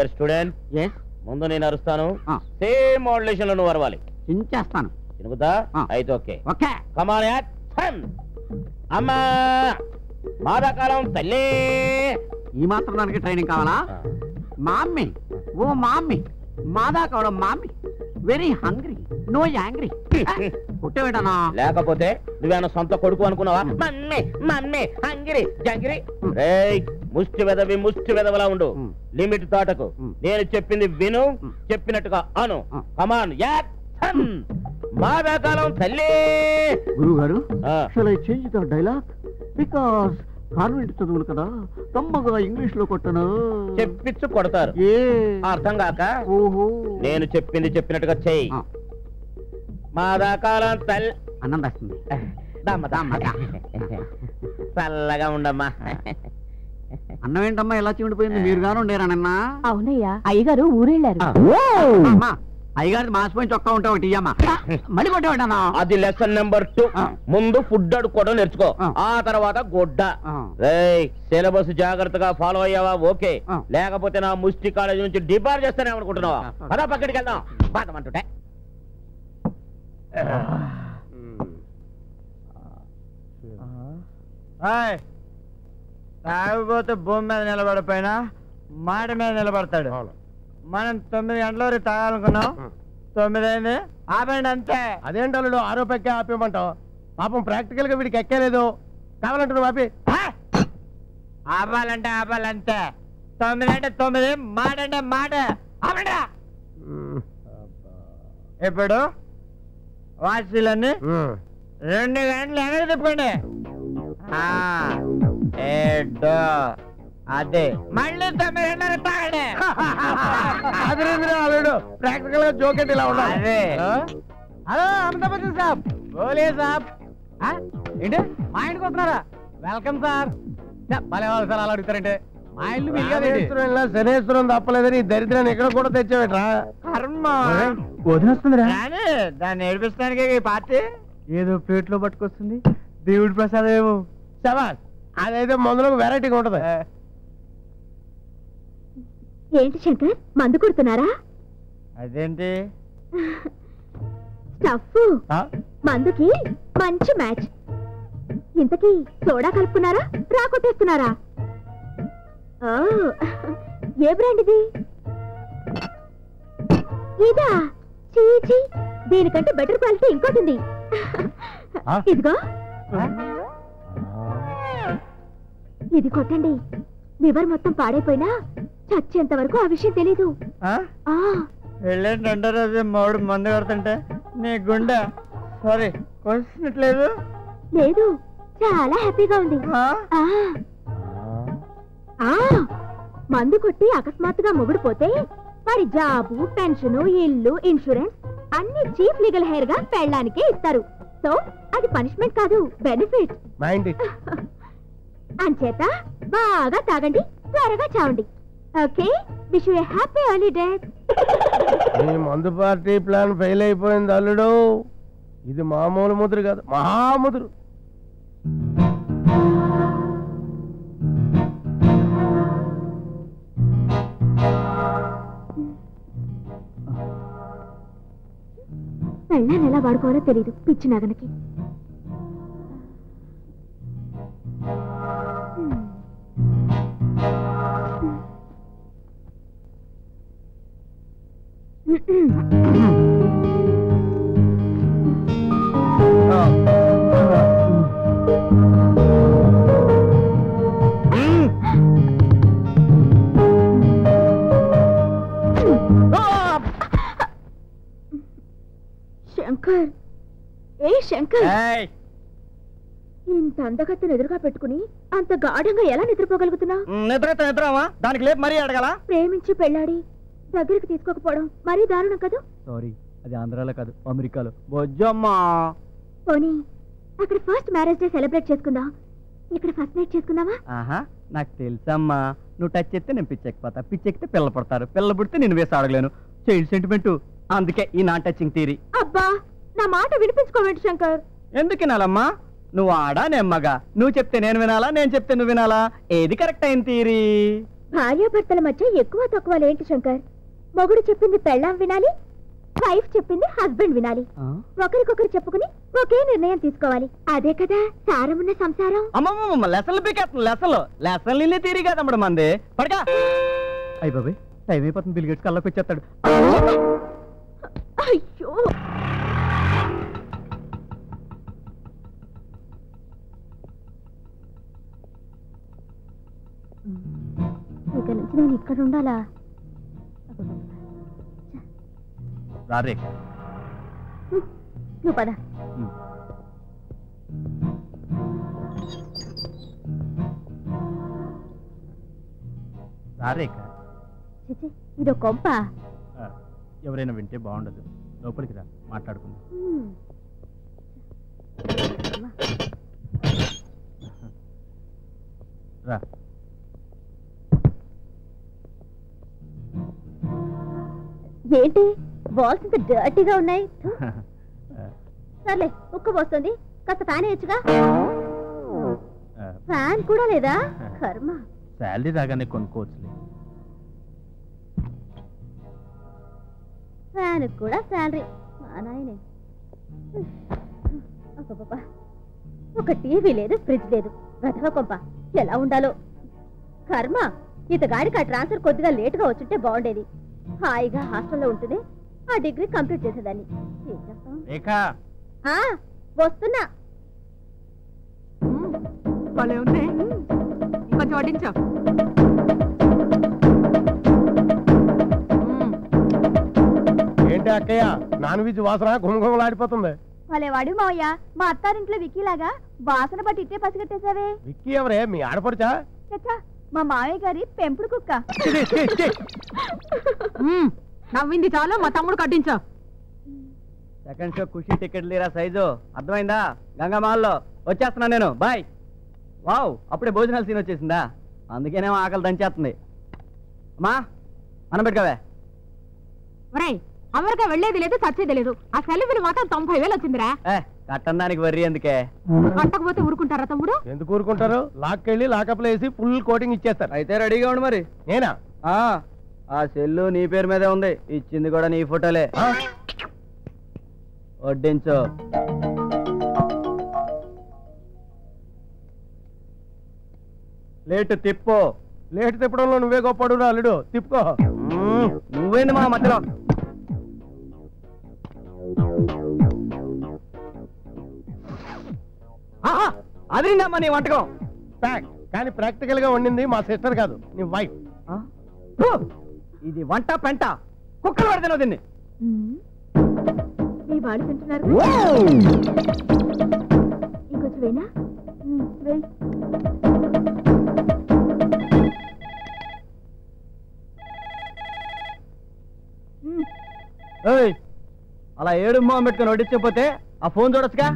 Dear student yes ముందు నేను అరుస్తాను ఆ. సేమ్ మోడ్యులేషన్ లో నువ్వు అరవాలి చించేస్తాను వినుకుతా ఆ. అయితే ఓకే ఓకే కమాన్ యాక్షన్ అమ్మా మాదాకాలం తల్లి ఈ మాత్రం దానికి ట్రైనింగ్ కావాలా ఆ. మామ్మీ ఓ మామ్మీ మాదా కావడం mummy very hungry no angry పుట్టవేటనా లేకపోతే నువ్వేమన్నా సొంత కొడుకు అనుకున్నావా మమ్మీ మమ్మీ అంగిరి జంగిరి రేయ్ ముష్టి వెదవి ముష్టి వెదవలా ఉండు మ్. లిమిట్ దాటకు మ్. నేను చెప్పింది విను మ్. చెప్పినట్టుగా అను ఆ. కమాన్ యాక్షన్ మాదాకాలం తల్లి గురువు గారు ఆ. Shall I change the dialogue because convent చదువులు కదా కమ్మగా ఇంగ్లీష్ లో కొట్టను చెప్పిచ్చు కొడతారు ఏ అర్థం కాక ఓహో నేను చెప్పింది చెప్పినట్టుగా చెయ్యి ఆ, మాదాకాలం తల్లి అన్నం తెస్తుంది దమ్మ దమ్మ చల్లగా ఉండమ్మా అన్నం ఏంటమ్మా ఎలా చిమిడిపోయింది మీరు గాను ఉండేరా నిన్న అవునయ్యా అయ్యగారు ఊరెళ్ళారు ఆ. అమ్మా అయ్యగారి మాసిపోయిన చొక్కా ఉంటే ఒకటి ఇయ్యమ్మా మళ్ళీ కొట్టేవాడన్నా అది లెసన్ నెంబర్ టూ ఆ. ముందు ఫుడ్ అడుక్కోవడం నేర్చుకో ఆ. ఆ తర్వాత గుడ్డ ఆ. రేయ్ సిలబస్ జాగ్రత్తగా ఫాలో అయ్యావా ఓకే ఆ. లేకపోతే నా ముష్టి కాలేజ్ నుంచి డిబార్ చేస్తానే అనుకుంటున్నావా చేస్తాను. పదా పక్కడికి వెళ్దాం బాధమంటుంటే తాగిపోతే భూమి మీద నిలబడిపోయినా మాట మీద నిలబడతాడు మనం తొమ్మిది గంటల వరకు తాగాలనుకున్నాం తొమ్మిది అయింది ఆపండి అంతే అదేంటి అల్లుడు ఆరోపెక్కే ఆపేయమంటావు పాపం ప్రాక్టికల్ గా వీడికి ఎక్కలేదు కావాలంటే నువ్వు ఆపి ఆపాలంటే ఆపాలంతే తొమ్మిది అంటే తొమ్మిది మాట అంటే మాట ఆపండిరా ఇప్పుడు వాచీలన్నీ రెండు గంటలు వెనక్కి తిప్పుకోండి ఆ, ఏడు అదే మళ్ళీ తొమ్మిది గంటలకు తాగండి అదే అల్లుడు ప్రాక్టికల్ గా జోకెట్ ఇలా ఉండాలి అదే. ఆ? హలో అమితాబ్ బచ్చన్ సాబ్ బోలే సాబ్ ఆ? ఏంటి మా ఇంటికి వస్తున్నారా వెల్కమ్ సార్ ఛ, భలే వాళ్ళు సార్ అలా అడుగుతారంటే మా ఇల్లు మీకు కదండి శనేశ్వరం ఇలా శనేశ్వరం తప్పలేదని ఈ దరిద్రాన్ని ఇక్కడ కూడా తెచ్చావేట్రా కర్మ వదిలేస్తుందిరా రాని దాన్ని ఏడిపిస్తానికి ఈ పార్టీ ఏదో ప్లేట్లో పట్టుకొస్తుంది దేవుడి ప్రసాదం ఏమో శబాస్ అదైతే మందులో వెరైటీగా ఉంటది ఏంటి శంకర్ మందు కొడుతున్నారా అదేంటి స్టఫ్ మందుకి మంచి మ్యాచ్ ఇంతకీ సోడా కలుపుకున్నారా రా కొట్టేస్తున్నారా ఓ, ఏ బ్రాండ్ ఇది ఇదా చీచి దీనికంటే బెటర్ క్వాలిటీ ఇంకోటి ఉంది ఆ? ఇదిగో ఇది కొట్టండి లివర్ మొత్తం పాడైపోయినా చచ్చేంత వరకు ఆ విషయం తెలీదు ఆ? ఆ వెళ్ళేంటి రెండో రోజు మౌడు మందు కొడుతుంటే నీ గుండె సారీ కొలిసినట్లేదు లేదు చాలా హ్యాపీగా ఉంది ఆ? ఆ ఆ మందు కొట్టి అకస్మాత్తుగా మొగుడు పోతే వాడి జాబు పెన్షన్ ఇల్లు ఇన్సూరెన్స్ అన్ని చీఫ్ లీగల్ హెయిర్ గా పెళ్ళానికే ఇస్తారు సో అది పనిష్మెంట్ కాదు బెనిఫిట్ మైండ్ అంచేత బాగా తాగండి త్వరగా చావండి okay wish you happy early death ఈ మందు పార్టీ ప్లాన్ ఫెయిల్ అయిపోయింది అల్లుడు ఇది మామూలు ముదురు కాదు మహాముదురు పెళ్ళాన్ని ఎలా వాడుకోవాలో తెలియదు పిచ్చి నగనకి శంకర్ ఏ శంకర్ ఏయ్, ఇంత అందగత్తెను ఎదురుగా పెట్టుకుని అంత గాఢంగా ఎలా నిద్రపోగలుగుతున్నావు నిద్రతో నిద్రమా దానికి లేపు మరీ అడగల ప్రేమించి పెళ్ళాడి దగ్గరికి తీసుకోకపోవడం మరీ దారుణం కదా సారీ అది ఆంధ్రాలో కాదు అమెరికాలో బొజ్జమ్మా పోనీ అక్కడ ఫస్ట్ మ్యారేజ్ డే సెలబ్రేట్ చేసుకుందాం ఇక్కడ ఫస్ట్ నైట్ చేసుకుందామా ఆహా నాకు తెలుసమ్మా నువ్వు టచ్ చేస్తే నేను పిచ్చెక్కిపోతా పిచ్చెక్కితే పిల్ల పడతారు పిల్ల పుడితే నేను వేసి అడగలేను చైల్డ్ సెంటిమెంట్ అందుకే ఈ నాన్ టచింగ్ థీరీ అబ్బా నా మాట వినిపించుకోవేంటి శంకర్ ఎందుకు వినాలమ్మా నువ్వు ఆడా నేను మగ నువ్వు చెప్తే నేను వినాలా నేను చెప్తే నువ్వు వినాలా ఏది కరెక్ట్ అయిన థీరీ భార్యాభర్తల మధ్య ఎక్కువ తక్కువలేంటి శంకర్ మొగుడు చెప్పింది పెళ్ళాం వినాలి వైఫ్ చెప్పింది హస్బెండ్ వినాలి ఒకరికొకరు చెప్పుకుని ఒకే నిర్ణయం తీసుకోవాలి అదే కదా సారమున్న సంసారం అమ్మమ్మ లెసలు పీకేస్తుంది లెసలు లెసలు నిన్నే తీరిగా తమ్ముడు మంది పడక అయ్యి బాబాయ్ టైం అయిపోతుంది బిల్ గేట్స్ కళ్ళకి వచ్చేస్తాడు అయ్యో ఇక నుంచి నేను ఇక్కడ ఉండాలా రారే నువ్వు పద రారేక చిచి ఇదో కొంప ఎవరైనా వింటే బాగుండదు లోపలికి రా మాట్లాడుకుందాం హ్మ్. రా ఏంటి బాల్స్ ఇంత డర్టీగా ఉన్నాయి థు. సర్లే ఉక్క పోస్తుంది కాస్త ఫ్యాన్ వేయచ్చుగా ఫ్యాన్ కూడా లేదా కర్మ శాలరీ రాగానే కొనుక్కోవచ్చులే ఫ్యాన్ కూడా శాలరీ మా నాయనే అబ్బబ్బబ్బా. ఒక టీవీ లేదు ఫ్రిడ్జ్ లేదు రథవ కొంప ఎలా ఉండాలో కర్మ ఇతగాడికి ఆ ట్రాన్స్ఫర్ కొద్దిగా లేటుగా వచ్చుంటే బాగుండేది హాయిగా హాస్టల్లో ఉంటూనే ఆ డిగ్రీ కంప్లీట్ చేసేదాన్ని ఏం చేస్తాం రేఖ ఆ, వస్తున్నా భలే ఉంది ఇంకొంచెం వడ్డించు ఏంటి అక్కయ్య నాన్ వెజ్ వాసన గుమగుమలాడిపోతుంది భలే వాడు మావయ్య మా అత్తారింట్లో వికీలాగా వాసన బట్టి ఇట్టే పసిగట్టేశావే విక్కీ ఎవరే మీ ఆడపడుచా చచ్చా మా మావయ్య గారి పెంపుడు కుక్క మ్మ్. నవ్వింది చాలు మా తమ్ముడు కట్టించు సెకండ్ షో ఖుషి టికెట్ లేరా సైజు అర్థమైందా గంగమాల్లో వచ్చేస్తున్నా నేను బాయ్ వావ్ అప్పుడే భోజనాల సీన్ వచ్చేసిందా అందుకేనేమో ఆకలి దంచేస్తుంది అమ్మా మనం పెట్టుకోవే ఒరేయ్ అమెరికా వెళ్ళేది లేదు చచ్చేది లేదు ఆ సెలవులు మాత్రం తొంభై వేలు వచ్చిందిరా ఏ కట్టం దానికి వర్రీ ఎందుకే కట్టకపోతే ఊరుకుంటారా తమ్ముడు ఎందుకు ఊరుకుంటారు లాక్కెళ్ళి లాకప్లో వేసి ఫుల్ కోటింగ్ ఇచ్చేస్తారు అయితే రెడీగా ఉండు మరి నేనా ఆ ఆ సెల్లు నీ పేరు మీదే ఉంది ఇచ్చింది కూడా నీ ఫోటోలే ఆ? వడ్డించు లేటు తిప్పు లేట్ తిప్పడంలో నువ్వే గొప్పడు అల్లుడు తిప్పుకో మ్మ్, నువ్వేంది మా మధ్యలో ఆహా, అదిరిందమ్మా నీ వంటకం ప్యాక్ కానీ ప్రాక్టికల్ గా వండింది మా సిస్టర్ కాదు నీ వైఫ్ ఆ? ఫు, ఇది వంట పెంట కుక్కలు పడితేనో దీన్ని మీ వాడు తింటున్నారు ఇంకొంచెం వేనా ఉమ్, వేయ్. ఉమ్, ఏయ్, అలా ఏడు మొహం పెట్టుకుని వడ్డించకపోతే ఆ ఫోన్ చూడొచ్చుగా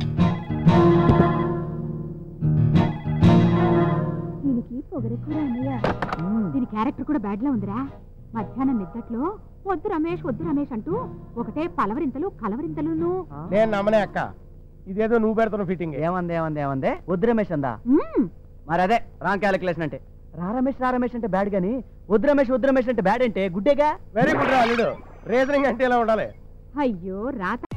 దీనికి పొగరెక్కువ అన్నయ్య దీని క్యారెక్టర్ కూడా బ్యాడ్ లా ఉందిరా మధ్యాహ్నం నిద్దట్లో వద్దు రమేష్ వద్దు రమేష్ అంటూ ఒకటే పలవరింతలు కలవరింతలును నేను నమ్మనే అక్క ఇదేదో నువ్వు పెడుతున్న ఫిట్టింగ్ ఏమంది ఏమంది ఏమంది వద్దు రమేష్ అందా మ్మ్. మరి అదే రాంగ్ క్యాలిక్యులేషన్ అంటే రా రమేష్ రా రమేష్ అంటే బ్యాడ్ గాని వద్దు రమేష్ వద్దు రమేష్ అంటే బ్యాడ్ అంటే గుడ్డేగా వెరీ గుడ్ రా అల్లుడు రీజనింగ్ అంటే ఇలా ఉండాలి అయ్యో రాత